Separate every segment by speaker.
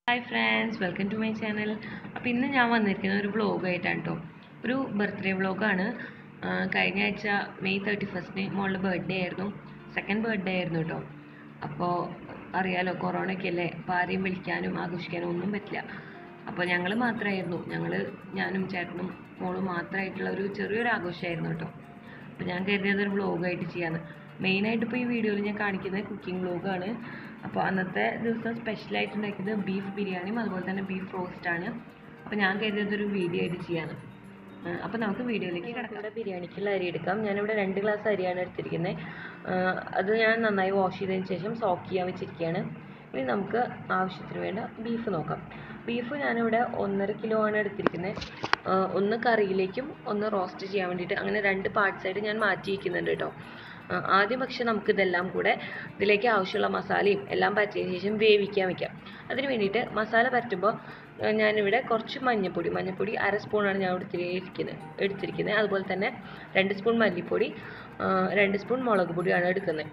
Speaker 1: Hi friends welcome to my channel അപ്പോൾ ഇന്ന് ഞാൻ വന്നിരിക്കുന്നത് ഒരു വ്ളോഗായിട്ടാണ് കേട്ടോ ഒരു ബർത്ത്ഡേ വ്ളോഗാണ് കഴിഞ്ഞ ആഴ്ച മെയ് തേർട്ടി ഫസ്റ്റിന് മോളുടെ ബർത്ത്ഡേ ആയിരുന്നു സെക്കൻഡ് ബർത്ത്ഡേ ആയിരുന്നു കേട്ടോ അപ്പോൾ അറിയാലോ കൊറോണയൊക്കെ അല്ലേ അപ്പോൾ ആരെയും വിളിക്കാനും ആഘോഷിക്കാനും ഒന്നും പറ്റില്ല അപ്പോൾ ഞങ്ങൾ മാത്രമായിരുന്നു ഞങ്ങൾ ഞാനും ചേട്ടനും മോളും മാത്രമായിട്ടുള്ള ഒരു ചെറിയൊരു ആഘോഷമായിരുന്നു കേട്ടോ അപ്പോൾ ഞാൻ കരുതിയത് ഒരു വ്ളോഗായിട്ട് ചെയ്യാന്ന് മെയിനായിട്ട് ഇപ്പോൾ ഈ വീഡിയോയിൽ ഞാൻ കാണിക്കുന്നത് കുക്കിംഗ് വ്ളോഗാണ് അപ്പോൾ അന്നത്തെ ദിവസം സ്പെഷ്യലായിട്ട് ഉണ്ടാക്കിയത് ബീഫ് ബിരിയാണിയും അതുപോലെ തന്നെ ബീഫ് റോസ്റ്റാണ് അപ്പോൾ ഞാൻ കരുതിയത് ഒരു വീഡിയോ ആയിട്ട് ചെയ്യാന്ന് അപ്പോൾ നമുക്ക് വീഡിയോയിലേക്ക് കിടക്കാം ഇവിടെ ബിരിയാണിക്കുള്ള അരി എടുക്കാം ഞാനിവിടെ രണ്ട് ഗ്ലാസ് അരിയാണ് എടുത്തിരിക്കുന്നത് അത് ഞാൻ നന്നായി വാഷ് ചെയ്തതിന് ശേഷം സോക്ക് ചെയ്യാൻ വെച്ചിരിക്കുകയാണ് ഇനി നമുക്ക് ആവശ്യത്തിന് വേണ്ട ബീഫ് നോക്കാം ബീഫ് ഞാനിവിടെ ഒന്നര കിലോ ആണ് എടുത്തിരിക്കുന്നത് ഒന്ന് കറിയിലേക്കും ഒന്ന് റോസ്റ്റ് ചെയ്യാൻ വേണ്ടിയിട്ട് അങ്ങനെ രണ്ട് പാർട്സ് ആയിട്ട് ഞാൻ മാറ്റി വയ്ക്കുന്നുണ്ട് കേട്ടോ ആ, ആദ്യം പക്ഷെ നമുക്ക് ഇതെല്ലാം കൂടെ ഇതിലേക്ക് ആവശ്യമുള്ള മസാലയും എല്ലാം പറ്റിയതിന് ശേഷം വേവിക്കാൻ വെക്കാം അതിന് വേണ്ടിയിട്ട് മസാല പറ്റുമ്പോൾ ഞാനിവിടെ കുറച്ച് മഞ്ഞൾപ്പൊടി മഞ്ഞൾപ്പൊടി അര സ്പൂണാണ് ഞാൻ എടുത്തിരിക്കുന്നത് എടുത്തിരിക്കുന്നത് അതുപോലെ തന്നെ രണ്ട് സ്പൂൺ മല്ലിപ്പൊടി ആ, രണ്ട് സ്പൂൺ മുളക് പൊടിയാണ് എടുക്കുന്നത്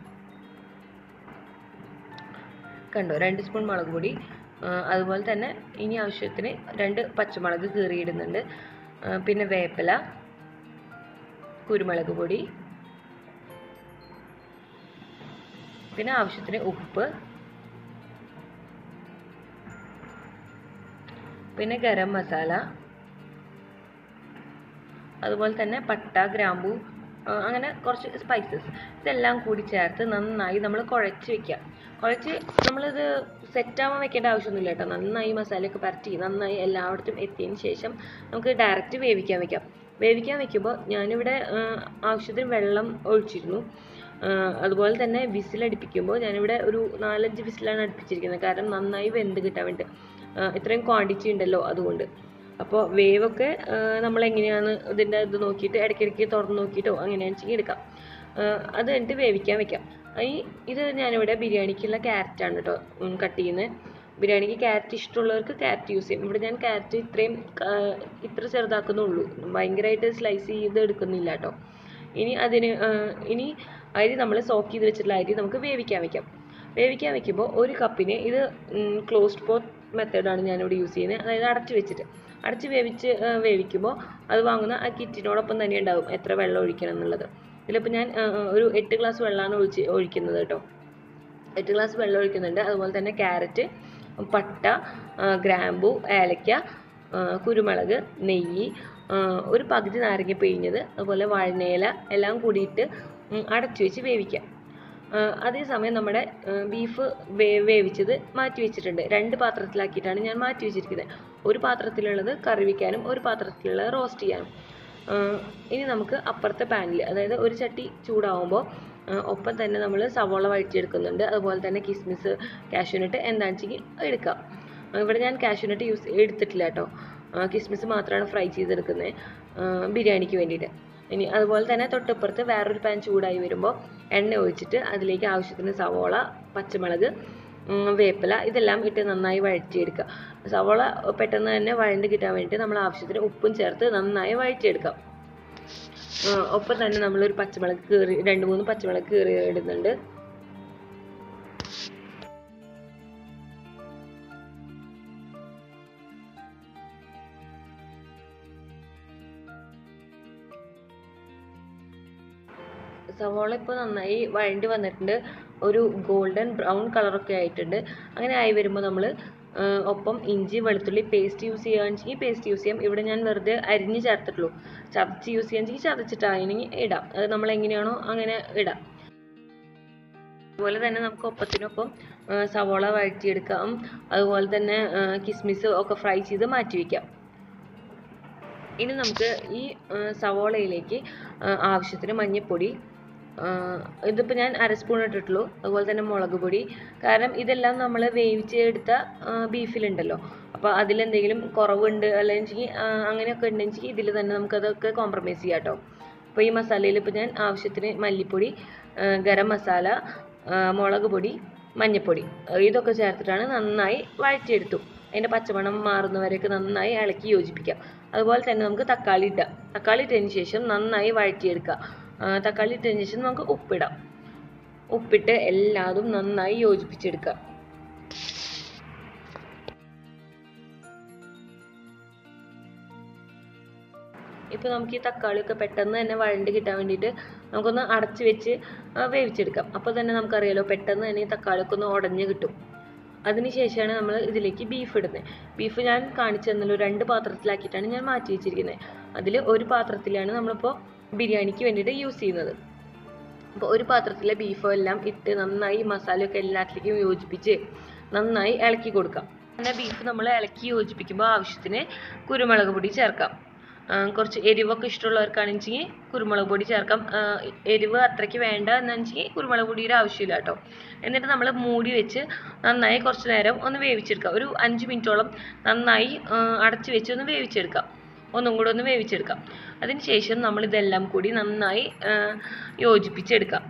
Speaker 1: കണ്ടോ രണ്ട് സ്പൂൺ മുളക് പൊടി ആ, അതുപോലെ തന്നെ ഇനി ആവശ്യത്തിന് രണ്ട് പച്ചമുളക് കീറിയിടുന്നുണ്ട് ആ, പിന്നെ വേപ്പില കുരുമുളക് പൊടി പിന്നെ ആവശ്യത്തിന് ഉപ്പ് പിന്നെ ഗരം മസാല അതുപോലെ തന്നെ പട്ട ഗ്രാമ്പു ആ, അങ്ങനെ കുറച്ച് സ്പൈസസ് ഇതെല്ലാം കൂടി ചേർത്ത് നന്നായി നമ്മൾ കുഴച്ച് വെക്കുക കുഴച്ച് നമ്മളിത് സെറ്റാവാൻ വെക്കേണ്ട ആവശ്യമൊന്നുമില്ല കേട്ടോ നന്നായി മസാലയൊക്കെ പരട്ടി നന്നായി എല്ലായിടത്തും എത്തിയതിന് ശേഷം നമുക്ക് ഡയറക്റ്റ് വേവിക്കാൻ വെക്കാം വേവിക്കാൻ വെക്കുമ്പോൾ ഞാനിവിടെ ആ, ആവശ്യത്തിന് വെള്ളം ഒഴിച്ചിരുന്നു ആ, അതുപോലെ തന്നെ വിസിലടുപ്പിക്കുമ്പോൾ ഞാനിവിടെ ഒരു നാലഞ്ച് വിസിലാണ് അടുപ്പിച്ചിരിക്കുന്നത് കാരണം നന്നായി വെന്ത് കിട്ടാൻ വേണ്ടി ആ, ഇത്രയും ക്വാണ്ടിറ്റി ഉണ്ടല്ലോ അതുകൊണ്ട് അപ്പോൾ വേവൊക്കെ നമ്മൾ എങ്ങനെയാണ് ഇതിൻ്റെ ഇത് നോക്കിയിട്ട് ഇടയ്ക്കിടയ്ക്ക് തുറന്ന് നോക്കിയിട്ടോ അങ്ങനെയാണെന്ന് വെച്ചെങ്കിൽ എടുക്കാം ആ, അത് കഴിഞ്ഞിട്ട് വേവിക്കാൻ വെക്കാം ഈ ഇത് ഞാനിവിടെ ബിരിയാണിക്കുള്ള ക്യാരറ്റാണ് കേട്ടോ കട്ട് ചെയ്യുന്നത് ബിരിയാണിക്ക് ക്യാരറ്റ് ഇഷ്ടമുള്ളവർക്ക് ക്യാരറ്റ് യൂസ് ചെയ്യും ഇവിടെ ഞാൻ ക്യാരറ്റ് ഇത്രയും ആ, ഇത്ര ചെറുതാക്കുന്നുള്ളൂ ഭയങ്കരമായിട്ട് സ്ലൈസ് ചെയ്ത് എടുക്കുന്നില്ല കേട്ടോ ഇനി അതിന് ആ, ഇനി അരി നമ്മൾ സോക്ക് ചെയ്ത് വെച്ചിട്ടുള്ള അരി നമുക്ക് വേവിക്കാൻ വെക്കാം വേവിക്കാൻ വെക്കുമ്പോൾ ഒരു കപ്പിന് ഇത് ക്ലോസ്ഡ് പോട്ട് മെത്തേഡാണ് ഞാനിവിടെ യൂസ് ചെയ്യുന്നത് അതായത് അടച്ചു വെച്ചിട്ട് അടച്ച് വേവിച്ച് ആ, വേവിക്കുമ്പോൾ അത് വാങ്ങുന്ന ആ കിറ്റിനോടൊപ്പം തന്നെ ഉണ്ടാവും എത്ര വെള്ളം ഒഴിക്കണം എന്നുള്ളത് ഇതിലിപ്പോൾ ഞാൻ ആ, ആ, ഒരു എട്ട് ഗ്ലാസ് വെള്ളമാണ് ഒഴിച്ച് ഒഴിക്കുന്നത് കേട്ടോ എട്ട് ഗ്ലാസ് വെള്ളം ഒഴിക്കുന്നുണ്ട് അതുപോലെ തന്നെ ക്യാരറ്റ് പട്ട ആ, ഗ്രാമ്പു ഏലക്ക ആ, കുരുമുളക് നെയ്യ് ആ, ഒരു പകുതി നാരങ്ങ പിഴിഞ്ഞത് അതുപോലെ വഴനയില എല്ലാം കൂടിയിട്ട് ഉം, അടച്ചു വെച്ച് വേവിക്കാം ആ, അതേസമയം നമ്മുടെ ആ, ബീഫ് വേ വേവിച്ചത് മാറ്റി വെച്ചിട്ടുണ്ട് രണ്ട് പാത്രത്തിലാക്കിയിട്ടാണ് ഞാൻ മാറ്റി വെച്ചിരിക്കുന്നത് ഒരു പാത്രത്തിലുള്ളത് കറി വയ്ക്കാനും ഒരു പാത്രത്തിലുള്ളത് റോസ്റ്റ് ചെയ്യാനും ആ, ഇനി നമുക്ക് അപ്പുറത്തെ പാനിൽ അതായത് ഒരു ചട്ടി ചൂടാവുമ്പോൾ ആ, ഒപ്പം തന്നെ നമ്മൾ സവോള വഴറ്റിയെടുക്കുന്നുണ്ട് അതുപോലെ തന്നെ കിസ്മിസ് കാഷ്യൂനട്ട് എന്താണെന്ന് വെച്ചെങ്കിൽ എടുക്കാം ആ, ഇവിടെ ഞാൻ കാഷ്യൂനട്ട് യൂസ് എടുത്തിട്ടില്ല കേട്ടോ കിസ്മിസ് മാത്രമാണ് ഫ്രൈ ചെയ്തെടുക്കുന്നത് ബിരിയാണിക്ക് വേണ്ടിയിട്ട് ഇനി അതുപോലെ തന്നെ തൊട്ടിപ്പുറത്ത് വേറൊരു പാൻ ചൂടായി വരുമ്പോൾ എണ്ണ ഒഴിച്ചിട്ട് അതിലേക്ക് ആവശ്യത്തിന് സവോള പച്ചമുളക് ഉം, വേപ്പില ഇതെല്ലാം ഇട്ട് നന്നായി വഴറ്റിയെടുക്കുക സവോള പെട്ടെന്ന് തന്നെ വഴണ്ട് കിട്ടാൻ വേണ്ടിയിട്ട് നമ്മൾ ആവശ്യത്തിന് ഉപ്പും ചേർത്ത് നന്നായി വഴറ്റിയെടുക്കാം ആ, ഒപ്പം തന്നെ നമ്മളൊരു പച്ചമുളക് കീറി രണ്ട് മൂന്ന് പച്ചമുളക് കീറി ഇടുന്നുണ്ട് സവോള ഇപ്പോൾ നന്നായി വഴണ്ടി വന്നിട്ടുണ്ട് ഒരു ഗോൾഡൻ ബ്രൗൺ കളറൊക്കെ ആയിട്ടുണ്ട് അങ്ങനെ ആയി വരുമ്പോൾ നമ്മൾ ഒപ്പം ഇഞ്ചി വെളുത്തുള്ളി പേസ്റ്റ് യൂസ് ചെയ്യുകയാണെങ്കിൽ പേസ്റ്റ് യൂസ് ചെയ്യാം ഇവിടെ ഞാൻ വെറുതെ അരിഞ്ഞ് ചേർത്തിട്ടുള്ളൂ ചതച്ച് യൂസ് ചെയ്യുകയാണെങ്കിൽ ചതച്ചിട്ടാണെങ്കിൽ ഇടാം അത് നമ്മൾ എങ്ങനെയാണോ അങ്ങനെ ഇടാം അതുപോലെ തന്നെ നമുക്ക് ഒപ്പത്തിനൊപ്പം ആ, സവോള വഴറ്റിയെടുക്കാം അതുപോലെ തന്നെ ആ, കിസ്മിസ് ഒക്കെ ഫ്രൈ ചെയ്ത് മാറ്റി വയ്ക്കാം ഇനി നമുക്ക് ഈ ആ, സവോളയിലേക്ക് ആ, ആവശ്യത്തിന് മഞ്ഞൾപ്പൊടി ഇതിപ്പോൾ ഞാൻ അര സ്പൂൺ ഇട്ടിട്ടുള്ളൂ അതുപോലെ തന്നെ മുളക് പൊടി കാരണം ഇതെല്ലാം നമ്മൾ വേവിച്ചെടുത്ത ബീഫിലുണ്ടല്ലോ അപ്പോൾ അതിലെന്തെങ്കിലും കുറവുണ്ട് അല്ലെങ്കിൽ ആ, അങ്ങനെയൊക്കെ ഉണ്ടെങ്കിൽ ഇതിൽ തന്നെ നമുക്കതൊക്കെ കോംപ്രമൈസ് ചെയ്യാം കേട്ടോ അപ്പോൾ ഈ മസാലയിൽ ഇപ്പോൾ ഞാൻ ആവശ്യത്തിന് മല്ലിപ്പൊടി ആ, ഗരം മസാല ആ, മുളക് പൊടി മഞ്ഞൾപ്പൊടി ഇതൊക്കെ ചേർത്തിട്ടാണ് നന്നായി വഴറ്റിയെടുത്തു അതിൻ്റെ പച്ചമണം മാറുന്നവരെയൊക്കെ നന്നായി ഇളക്കി യോജിപ്പിക്കാം അതുപോലെ തന്നെ നമുക്ക് തക്കാളി ഇടാം തക്കാളി ഇട്ടതിന് ശേഷം നന്നായി വഴറ്റിയെടുക്കുക ആ, തക്കാളി ഇട്ടതിന് ശേഷം നമുക്ക് ഉപ്പിടാം ഉപ്പിട്ട് എല്ലാതും നന്നായി യോജിപ്പിച്ചെടുക്കുക ഇപ്പോൾ നമുക്ക് ഈ തക്കാളിയൊക്കെ പെട്ടെന്ന് തന്നെ വഴണ്ട് കിട്ടാൻ വേണ്ടിയിട്ട് നമുക്കൊന്ന് അടച്ച് വെച്ച് ആ, വേവിച്ചെടുക്കാം അപ്പോൾ തന്നെ നമുക്കറിയാലോ പെട്ടെന്ന് തന്നെ ഈ തക്കാളിയൊക്കെ ഒന്ന് ഉടഞ്ഞ് കിട്ടും അതിനുശേഷമാണ് നമ്മൾ ഇതിലേക്ക് ബീഫ് ഇടുന്നത് ബീഫ് ഞാൻ കാണിച്ചു തന്നല്ലോ രണ്ട് പാത്രത്തിലാക്കിയിട്ടാണ് ഞാൻ മാറ്റി വെച്ചിരിക്കുന്നത് അതിൽ ഒരു പാത്രത്തിലാണ് നമ്മളിപ്പോൾ ബിരിയാണിക്ക് വേണ്ടിയിട്ട് യൂസ് ചെയ്യുന്നത് അപ്പോൾ ഒരു പാത്രത്തിലെ ബീഫോ എല്ലാം ഇട്ട് നന്നായി മസാലയൊക്കെ എല്ലാത്തിലേക്കും യോജിപ്പിച്ച് നന്നായി ഇളക്കി കൊടുക്കാം പിന്നെ ബീഫ് നമ്മൾ ഇളക്കി യോജിപ്പിക്കുമ്പോൾ ആവശ്യത്തിന് കുരുമുളക് പൊടി ചേർക്കാം ആ, കുറച്ച് എരിവൊക്കെ ഇഷ്ടമുള്ളവർക്കാണെങ്കിൽ കുരുമുളക് പൊടി ചേർക്കാം ആ, എരിവ് അത്രയ്ക്ക് വേണ്ട എന്നുവെച്ചെങ്കിൽ കുരുമുളക് പൊടിയുടെ ആവശ്യമില്ല കേട്ടോ എന്നിട്ട് നമ്മൾ മൂടി വെച്ച് നന്നായി കുറച്ച് നേരം ഒന്ന് വേവിച്ചെടുക്കാം ഒരു അഞ്ച് മിനിറ്റോളം നന്നായി ആ, അടച്ച് വെച്ച് ഒന്ന് വേവിച്ചെടുക്കാം ഒന്നും കൂടെ ഒന്ന് വേവിച്ചെടുക്കാം അതിന് ശേഷം നമ്മൾ ഇതെല്ലാം കൂടി നന്നായി ആ, യോജിപ്പിച്ചെടുക്കാം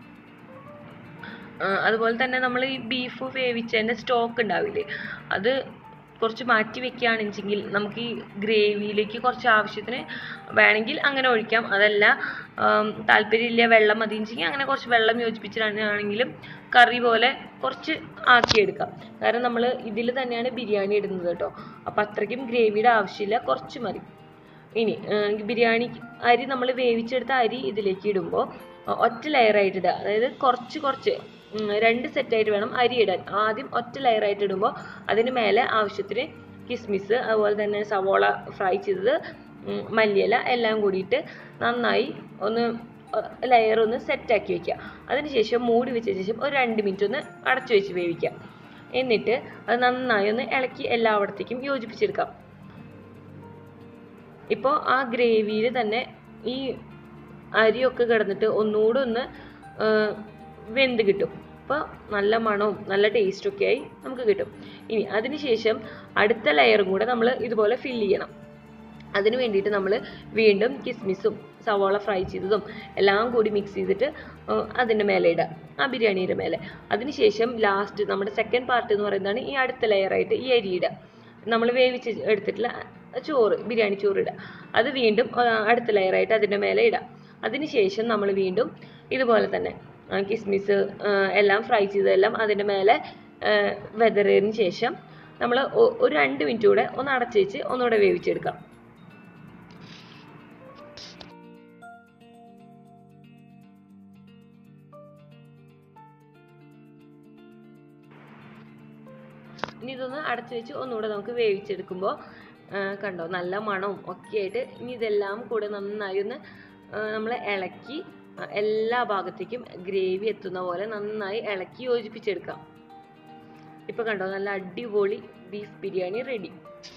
Speaker 1: ആ, അതുപോലെ തന്നെ നമ്മൾ ഈ ബീഫ് വേവിച്ചതിൻ്റെ സ്റ്റോക്ക് ഉണ്ടാവില്ലേ അത് കുറച്ച് മാറ്റി വെക്കുകയാണെന്നുവെച്ചെങ്കിൽ നമുക്ക് ഈ ഗ്രേവിയിലേക്ക് കുറച്ച് ആവശ്യത്തിന് വേണമെങ്കിൽ അങ്ങനെ ഒഴിക്കാം അതല്ല ആം, താല്പര്യമില്ല വെള്ളം മതി വെച്ചെങ്കിൽ അങ്ങനെ കുറച്ച് വെള്ളം യോജിപ്പിച്ചിട്ടാണെങ്കിലും കറി പോലെ കുറച്ച് ആക്കിയെടുക്കാം കാരണം നമ്മൾ ഇതിൽ തന്നെയാണ് ബിരിയാണി ഇടുന്നത് കേട്ടോ അപ്പോൾ അത്രയ്ക്കും ഗ്രേവിയുടെ ആവശ്യമില്ല കുറച്ച് മതി ഇനി ഏർ ബിരിയാണി അരി നമ്മൾ വേവിച്ചെടുത്ത അരി ഇതിലേക്ക് ഇടുമ്പോൾ ഒറ്റ ലെയറായിട്ട് ഇടുക അതായത് കുറച്ച് കുറച്ച് ഉം, രണ്ട് സെറ്റായിട്ട് വേണം അരി ഇടാൻ ആദ്യം ഒറ്റ ലെയറായിട്ട് ഇടുമ്പോൾ അതിന് മേലെ ആവശ്യത്തിന് കിസ്മിസ് അതുപോലെ തന്നെ സവോള ഫ്രൈ ചെയ്തത് ഉം, മല്ലിയില എല്ലാം കൂടിയിട്ട് നന്നായി ഒന്ന് ലെയർ ഒന്ന് സെറ്റാക്കി വെക്കുക അതിനുശേഷം മൂടി വെച്ച ശേഷം ഒരു രണ്ട് മിനിറ്റ് ഒന്ന് അടച്ചു വെച്ച് വേവിക്കുക എന്നിട്ട് അത് നന്നായി ഒന്ന് ഇളക്കി എല്ലായിടത്തേക്കും യോജിപ്പിച്ചെടുക്കാം ഇപ്പോൾ ആ ഗ്രേവിയിൽ തന്നെ ഈ അരിയൊക്കെ കിടന്നിട്ട് ഒന്നുകൂടെ ഒന്ന് ആ, വെന്ത് കിട്ടും അപ്പോൾ നല്ല മണവും നല്ല ടേസ്റ്റും ഒക്കെ ആയി നമുക്ക് കിട്ടും ഇനി അതിനുശേഷം അടുത്ത ലെയറും കൂടെ നമ്മൾ ഇതുപോലെ ഫില്ല് ചെയ്യണം അതിന് വേണ്ടിയിട്ട് നമ്മൾ വീണ്ടും കിസ്മിസും സവാള ഫ്രൈ ചെയ്തതും എല്ലാം കൂടി മിക്സ് ചെയ്തിട്ട് ആ, അതിൻ്റെ മേലെ ഇടുക ആ ബിരിയാണിയുടെ മേലെ അതിനുശേഷം ലാസ്റ്റ് നമ്മുടെ സെക്കൻഡ് പാർട്ട് എന്ന് പറയുന്നതാണ് ഈ അടുത്ത ലെയറായിട്ട് ഈ അരി ഇടുക നമ്മൾ വേവിച്ച് എടുത്തിട്ടുള്ള ചോറ് ബിരിയാണി ചോറ് ഇടുക അത് വീണ്ടും ആ, അടുത്ത ലെയറായിട്ട് അതിൻ്റെ മേലെ ഇടുക അതിനുശേഷം നമ്മൾ വീണ്ടും ഇതുപോലെ തന്നെ ആ, കിസ്മിസ് ആ, എല്ലാം ഫ്രൈ ചെയ്തതെല്ലാം അതിൻ്റെ മേലെ വെതറിയതിന് ശേഷം നമ്മൾ ഒരു രണ്ട് മിനിറ്റ് കൂടെ ഒന്ന് അടച്ച് വെച്ച് ഒന്നുകൂടെ വേവിച്ചെടുക്കാം ഇനി ഇതൊന്ന് അടച്ചു വെച്ച് ഒന്നുകൂടെ നമുക്ക് വേവിച്ചെടുക്കുമ്പോൾ കണ്ടോ നല്ല മണവും ഒക്കെ ആയിട്ട് ഇനി ഇതെല്ലാം കൂടെ നന്നായി ഒന്ന് നമ്മൾ ഇളക്കി ആ, എല്ലാ ഭാഗത്തേക്കും ഗ്രേവി എത്തുന്ന പോലെ നന്നായി ഇളക്കി യോജിപ്പിച്ചെടുക്കാം ഇപ്പൊ കണ്ടോ നല്ല അടിപൊളി beef biryani ready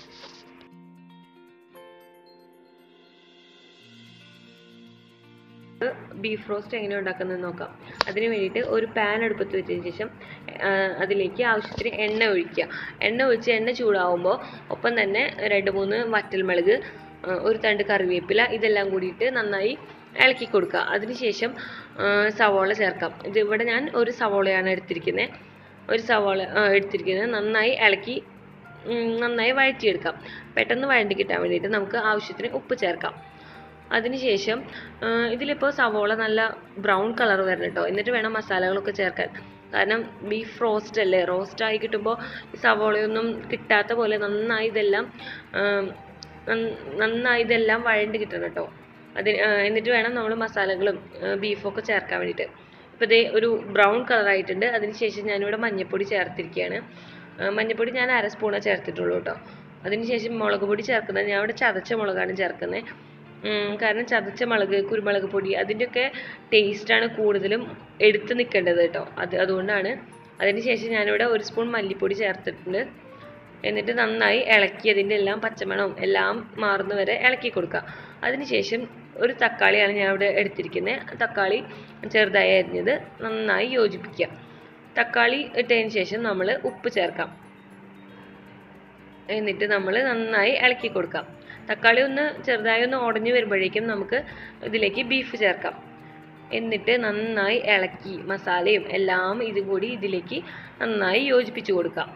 Speaker 1: beef roast എങ്ങനെ ഉണ്ടാക്കുന്നതെന്ന് നോക്കാം അതിന് വേണ്ടിയിട്ട് ഒരു പാൻ അടുപ്പത്ത് വെച്ചതിന് ശേഷം ആ, അതിലേക്ക് ആവശ്യത്തിന് എണ്ണ ഒഴിക്കുക എണ്ണ ഒഴിച്ച് എണ്ണ ചൂടാവുമ്പോൾ ഒപ്പം തന്നെ രണ്ട് മൂന്ന് വറ്റൽമുളക് ആ, ഒരു തണ്ട് കറിവേപ്പില ഇതെല്ലാം കൂടിയിട്ട് നന്നായി ഇളക്കി കൊടുക്കുക അതിനുശേഷം ആ, സവോള ചേർക്കാം ഇത് ഇവിടെ ഞാൻ ഒരു സവോളയാണ് എടുത്തിരിക്കുന്നത് ഒരു സവോള ആ, എടുത്തിരിക്കുന്നത് നന്നായി ഇളക്കി ഉം, നന്നായി വഴറ്റിയെടുക്കാം പെട്ടെന്ന് വഴണ്ടി കിട്ടാൻ വേണ്ടിയിട്ട് നമുക്ക് ആവശ്യത്തിന് ഉപ്പ് ചേർക്കാം അതിനുശേഷം ആ, ഇതിലിപ്പോൾ സവോള നല്ല ബ്രൗൺ കളർ വരണം കേട്ടോ എന്നിട്ട് വേണം മസാലകളൊക്കെ ചേർക്കാൻ കാരണം ബീഫ് റോസ്റ്റ് അല്ലേ റോസ്റ്റ് ആയി കിട്ടുമ്പോൾ ഈ സവോളയൊന്നും കിട്ടാത്ത പോലെ നന്നായി ഇതെല്ലാം ആ, നന്ന- നന്നായി ഇതെല്ലാം വഴണ്ട് കിട്ടണം കേട്ടോ അതിന് ആ, എന്നിട്ട് വേണം നമ്മൾ മസാലകളും ബീഫൊക്കെ ചേർക്കാൻ വേണ്ടിയിട്ട് ഇപ്പോൾ ഇതേ ഒരു ബ്രൗൺ കളർ ആയിട്ടുണ്ട് അതിനുശേഷം ഞാനിവിടെ മഞ്ഞൾപ്പൊടി ചേർത്തിരിക്കുകയാണ് ആ, മഞ്ഞൾപ്പൊടി ഞാൻ അര സ്പൂണേ ചേർത്തിട്ടുള്ളൂ കേട്ടോ അതിനുശേഷം മുളക് പൊടി ചേർക്കുന്നത് ഞാൻ ഇവിടെ ചതച്ച മുളകാണ് ചേർക്കുന്നത് ഉം, കാരണം ചതച്ച മുളക് കുരുമുളക് പൊടി അതിൻ്റെയൊക്കെ ടേസ്റ്റാണ് കൂടുതലും എടുത്ത് നിൽക്കേണ്ടത് കേട്ടോ അത് അതുകൊണ്ടാണ് അതിനുശേഷം ഞാനിവിടെ ഒരു സ്പൂൺ മല്ലിപ്പൊടി ചേർത്തിട്ടുണ്ട് എന്നിട്ട് നന്നായി ഇളക്കി അതിൻ്റെ എല്ലാം പച്ചമണവും എല്ലാം മാറുന്ന വരെ ഇളക്കി കൊടുക്കുക അതിനുശേഷം ഒരു തക്കാളിയാണ് ഞാൻ ഇവിടെ എടുത്തിരിക്കുന്നത് തക്കാളി ചെറുതായി അരിഞ്ഞത് നന്നായി യോജിപ്പിക്കുക തക്കാളി ഇട്ടതിന് ശേഷം നമ്മൾ ഉപ്പ് ചേർക്കാം എന്നിട്ട് നമ്മൾ നന്നായി ഇളക്കി കൊടുക്കാം തക്കാളി ഒന്ന് ചെറുതായി ഒന്ന് ഉടഞ്ഞു വരുമ്പോഴേക്കും നമുക്ക് ഇതിലേക്ക് ബീഫ് ചേർക്കാം എന്നിട്ട് നന്നായി ഇളക്കി മസാലയും എല്ലാം ഇതും കൂടി ഇതിലേക്ക് നന്നായി യോജിപ്പിച്ച് കൊടുക്കാം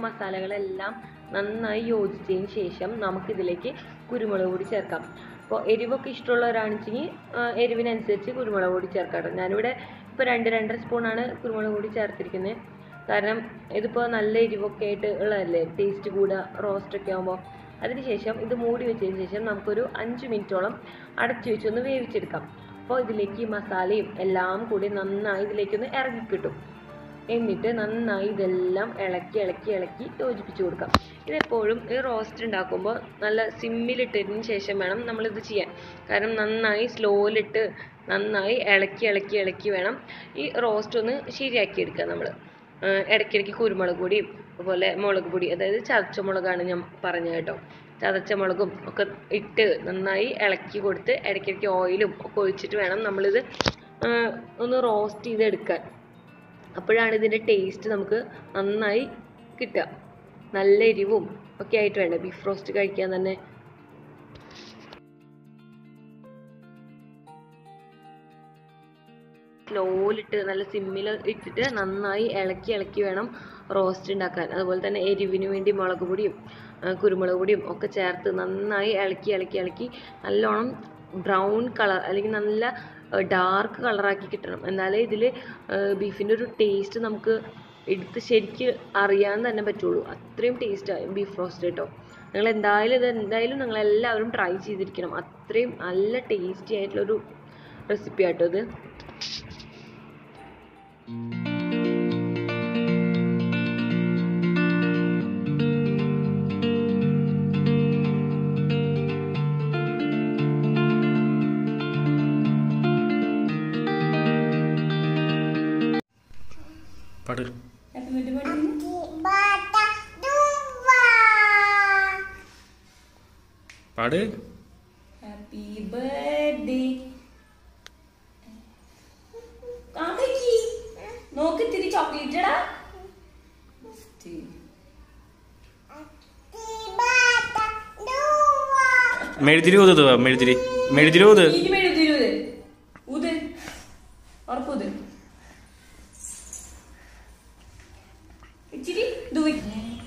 Speaker 1: മസാലകളെല്ലാം നന്നായി യോജിച്ചതിന് ശേഷം നമുക്കിതിലേക്ക് കുരുമുളക് പൊടി ചേർക്കാം അപ്പോൾ എരിവൊക്കെ ഇഷ്ടമുള്ളവരാണെച്ചെങ്കിൽ എരിവിനനുസരിച്ച് കുരുമുളക് പൊടി ചേർക്കാം കേട്ടോ ഞാനിവിടെ ഇപ്പോൾ രണ്ട് രണ്ടര സ്പൂണാണ് കുരുമുളക് പൊടി ചേർത്തിരിക്കുന്നത് കാരണം ഇതിപ്പോൾ നല്ല എരിവൊക്കെ ആയിട്ട് ഉള്ളതല്ലേ ടേസ്റ്റ് കൂടുക റോസ്റ്റൊക്കെ ആകുമ്പോൾ അതിനുശേഷം ഇത് മൂടി വെച്ചതിന് ശേഷം നമുക്കൊരു അഞ്ച് മിനിറ്റോളം അടച്ചു വെച്ചൊന്ന് വേവിച്ചെടുക്കാം അപ്പോൾ ഇതിലേക്ക് ഈ മസാലയും എല്ലാം കൂടി നന്നായി ഇതിലേക്കൊന്ന് ഇറങ്ങിക്കിട്ടും എന്നിട്ട് നന്നായി ഇതെല്ലാം ഇളക്കി ഇളക്കി ഇളക്കി യോജിപ്പിച്ച് കൊടുക്കാം ഇതെപ്പോഴും ഈ റോസ്റ്റ് ഉണ്ടാക്കുമ്പോൾ നല്ല സിമ്മിലിട്ടതിന് ശേഷം വേണം നമ്മളിത് ചെയ്യാൻ കാരണം നന്നായി സ്ലോയിലിട്ട് നന്നായി ഇളക്കി ഇളക്കി ഇളക്കി വേണം ഈ റോസ്റ്റ് ഒന്ന് ശരിയാക്കി എടുക്കുക നമ്മൾ ഇടയ്ക്കിടയ്ക്ക് കുരുമുളക് പൊടിയും അതുപോലെ മുളക് പൊടി അതായത് ചതച്ച മുളകാണ് ഞാൻ പറഞ്ഞത് കേട്ടോ ചതച്ച മുളകും ഒക്കെ ഇട്ട് നന്നായി ഇളക്കി കൊടുത്ത് ഇടയ്ക്കിടയ്ക്ക് ഓയിലും ഒക്കെ ഒഴിച്ചിട്ട് വേണം നമ്മളിത് ആ, ഒന്ന് റോസ്റ്റ് ചെയ്തെടുക്കാൻ അപ്പോഴാണ് ഇതിൻ്റെ ടേസ്റ്റ് നമുക്ക് നന്നായി കിട്ടുക നല്ല എരിവും ഒക്കെ ആയിട്ട് വേണ്ട ബീഫ് റോസ്റ്റ് കഴിക്കാൻ തന്നെ സ്ലോയിലിട്ട് നല്ല സിമ്മിൽ ഇട്ടിട്ട് നന്നായി ഇളക്കി ഇളക്കി വേണം റോസ്റ്റ് ഉണ്ടാക്കാൻ അതുപോലെ തന്നെ എരിവിന് വേണ്ടി മുളക് പൊടിയും ആ, കുരുമുളക് പൊടിയും ഒക്കെ ചേർത്ത് നന്നായി ഇളക്കി ഇളക്കി ഇളക്കി നല്ലോണം ബ്രൗൺ കളർ അല്ലെങ്കിൽ നല്ല ഡാർക്ക് കളറാക്കി കിട്ടണം എന്നാലേ ഇതിൽ ബീഫിൻ്റെ ഒരു ടേസ്റ്റ് നമുക്ക് എടുത്ത് ശരിക്ക് അറിയാൻ തന്നെ പറ്റുള്ളൂ അത്രയും ടേസ്റ്റാണ് ബീഫ് റോസ്റ്റ് കേട്ടോ നിങ്ങൾ എന്തായാലും ഇത് എന്തായാലും നിങ്ങൾ എല്ലാവരും ട്രൈ ചെയ്തിരിക്കണം അത്രയും നല്ല ടേസ്റ്റി ആയിട്ടുള്ളൊരു റെസിപ്പി ആട്ടോ ഇത്
Speaker 2: പാട്
Speaker 3: ഹാപ്പി ബർത്ത്ഡേ പാടുന്നു
Speaker 2: പാട്
Speaker 3: ഹാപ്പി ബർത്ത്ഡേ കാക്കയ്ക്ക് നോക്ക് ഇത്തിരി ചോക്ലേറ്റ് ഇടാ
Speaker 2: മെഴുതിരി ഊത് മെഴുതിരി മെഴുതിരി ഊത്
Speaker 3: ഇനി മെഴുതി ഊത് ഊത് ഉറപ്പൂത് ഇച്ചിരി ഇത് വെക്ക്.